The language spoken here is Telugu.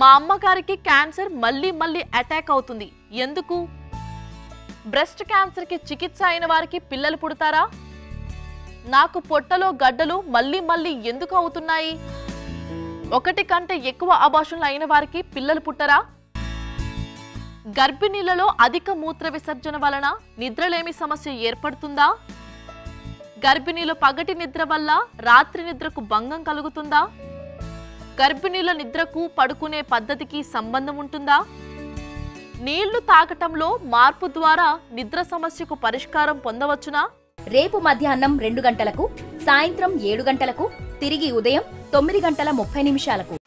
మా అమ్మగారికి క్యాన్సర్ మళ్ళీ మళ్ళీ అటాక్ అవుతుంది ఎందుకు బ్రెస్ట్ క్యాన్సర్కి చికిత్స అయిన వారికి పిల్లలు పుడతారా నాకు పొట్టలో గడ్డలు మళ్ళీ మళ్ళీ ఎందుకు అవుతున్నాయి ఒకటి కంటే ఎక్కువ అబాషన్లు అయిన వారికి పిల్లలు పుట్టరా గర్భిణీలలో అధిక మూత్ర విసర్జన వలన నిద్రలేమి సమస్య ఏర్పడుతుందా గర్భిణీలు పగటి నిద్ర వల్ల రాత్రి నిద్రకు భంగం కలుగుతుందా గర్భిణీల నిద్రకు పడుకునే పద్ధతికి సంబంధం ఉంటుందా నీళ్లు తాగటంలో మార్పు ద్వారా నిద్ర సమస్యకు పరిష్కారం పొందవచ్చునా రేపు మధ్యాహ్నం రెండు గంటలకు సాయంత్రం ఏడు గంటలకు తిరిగి ఉదయం తొమ్మిది గంటల ముప్పై నిమిషాలకు